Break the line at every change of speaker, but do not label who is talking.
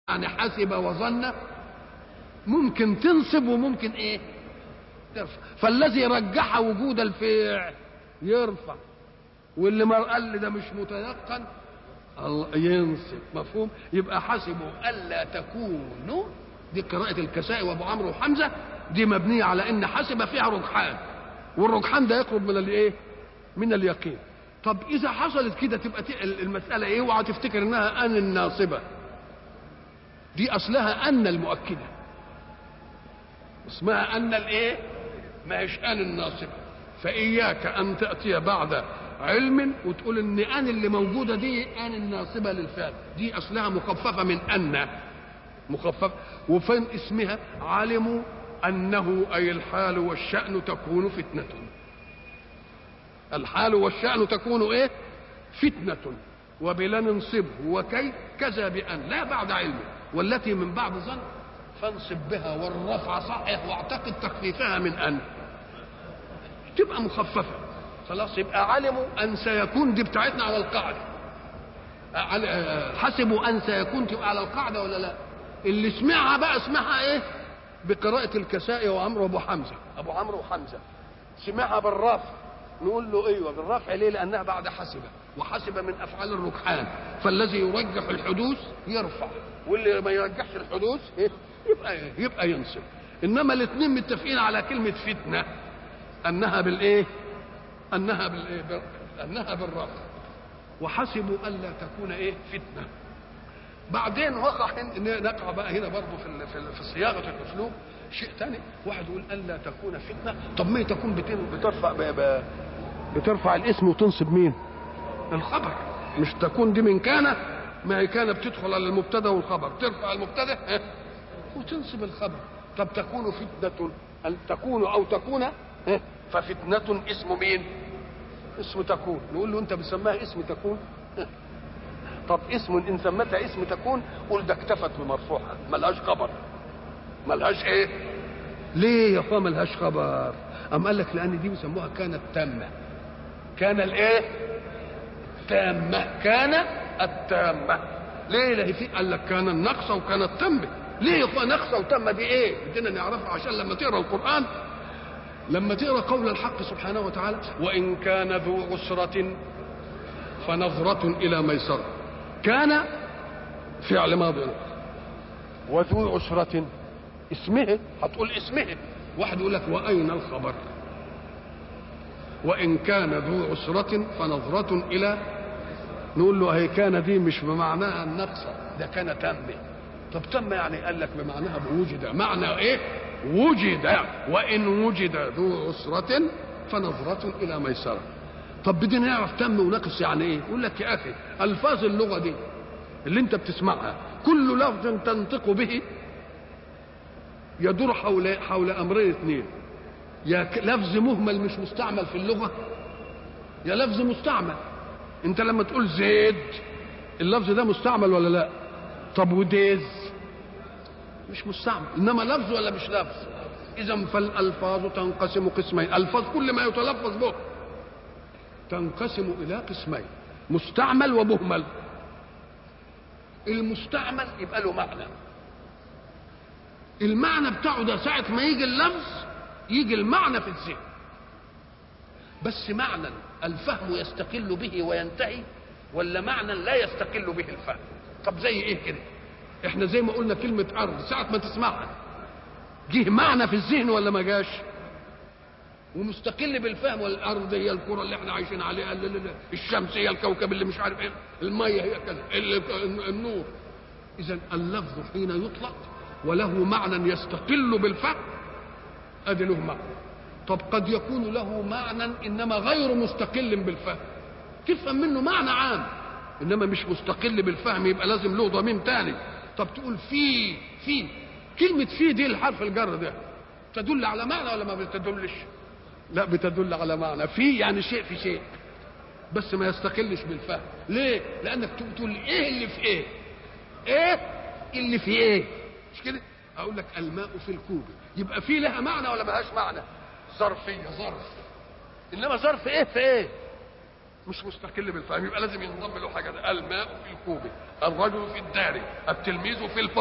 يعني حسب وظن ممكن تنصب وممكن ايه ترفع فالذي رجح وجود الفعل يرفع واللي ما قال لي ده مش متيقن الله ينصب مفهوم يبقى حسبوا الا تكونوا دي قراءة الكسائي وابو عمرو وحمزة دي مبنية على ان حسب فيها رجحان والرجحان ده يقرب من الايه من اليقين طب اذا حصلت كده تبقى المسألة ايه اوعى تفتكر انها ان الناصبة دي اصلها ان المؤكدة اسمها ان الايه ما هيش ان الناصبة فاياك ان تأتي بعد علم وتقول ان ان اللي موجودة دي ان الناصبة للفعل دي اصلها مخففة من ان مخفف وفين اسمها علموا انه اي الحال والشأن تكون فتنة الحال والشأن تكون ايه فتنة وبلا ننصبه وكي كذا بأن لا بعد علمه والتي من بعد ظن فانصب بها والرفع صحيح واعتقد تخفيفها من أن تبقى مخففة خلاص يبقى علموا أن سيكون دي بتاعتنا على القاعدة حسبوا أن سيكون تبقى على القاعدة ولا لا اللي سمعها بقى سمعها ايه بقراءة الكسائي وعمرو أبو حمزة أبو عمرو وحمزة سمعها بالرفع نقول له ايوه بالرفع ليه لانها بعد حسب وحسب من افعال الركحان فالذي يرجح الحدوث يرفع واللي ما يرجحش الحدوث إيه؟ يبقى يبقى ينصب انما الاثنين متفقين على كلمه فتنه انها بالايه انها بالايه بال... انها بالرفع وحسبوا الا تكون ايه فتنه بعدين وقع نقع بقى هنا برضه في في, في صياغه الاسلوب شيء ثاني واحد يقول الا تكون فتنه طب ما تكون بترفع ب... بترفع الاسم وتنصب مين الخبر مش تكون دي من كان ما هي كان بتدخل على المبتدا والخبر ترفع المبتدا وتنصب الخبر طب تكون فتنه ان تكون او تكون ففتنه اسم مين اسم تكون نقول له انت بتسميها اسم تكون طب اسم ان سميتها اسم تكون قول ده اكتفت بمرفوعها ملهاش خبر ملهاش ايه ليه يا اخويا ملهاش خبر ام قال لك لان دي بيسموها كانت تامه كان الايه تامه كان التامه ليه لا في قال لك كان النقصه وكان التامه ليه يا اخويا نقصه وتامه دي ايه بدنا نعرفها عشان لما تقرا القران لما تقرا قول الحق سبحانه وتعالى وان كان ذو عسره فنظره الى ميسره كان فعل ماضي وذو عسرة اسمه هتقول اسمه واحد يقول لك وأين الخبر وإن كان ذو عسرة فنظرة إلى نقول له هي كان دي مش بمعناها النقصة ده كان تم طب تم يعني قال لك بمعناها بوجد معنى ايه وجد وإن وجد ذو عسرة فنظرة إلى ميسرة طب بدنا نعرف تم ونقص يعني ايه يقول لك يا اخي الفاظ اللغه دي اللي انت بتسمعها كل لفظ تنطق به يدور حول حول امرين اثنين يا لفظ مهمل مش مستعمل في اللغه يا لفظ مستعمل انت لما تقول زيد اللفظ ده مستعمل ولا لا طب وديز مش مستعمل انما لفظ ولا مش لفظ اذا فالالفاظ تنقسم قسمين الفاظ كل ما يتلفظ به تنقسم الى قسمين مستعمل ومهمل المستعمل يبقى له معنى المعنى بتاعه ده ساعة ما يجي اللفظ يجي المعنى في الذهن بس معنى الفهم يستقل به وينتهي ولا معنى لا يستقل به الفهم طب زي ايه كده احنا زي ما قلنا كلمة ارض ساعة ما تسمعها جه معنى في الذهن ولا ما جاش ومستقل بالفهم والارض هي الكره اللي احنا عايشين عليها الشمس هي الكوكب اللي مش عارف ايه الميه هي كذا النور اذا اللفظ حين يطلق وله معنى يستقل بالفهم ادي له معنى طب قد يكون له معنى انما غير مستقل بالفهم تفهم منه معنى عام انما مش مستقل بالفهم يبقى لازم له ضمير تاني طب تقول في في كلمه في دي الحرف الجر ده تدل على معنى ولا ما بتدلش لا بتدل على معنى في يعني شيء في شيء بس ما يستقلش بالفهم ليه لانك تقول ايه اللي في ايه ايه اللي في ايه مش كده اقول لك الماء في الكوب يبقى في لها معنى ولا ملهاش معنى ظرفيه ظرف انما ظرف ايه في ايه مش مستقل بالفهم يبقى لازم ينضم له حاجه ده الماء في الكوب الرجل في الدار التلميذ في الفصل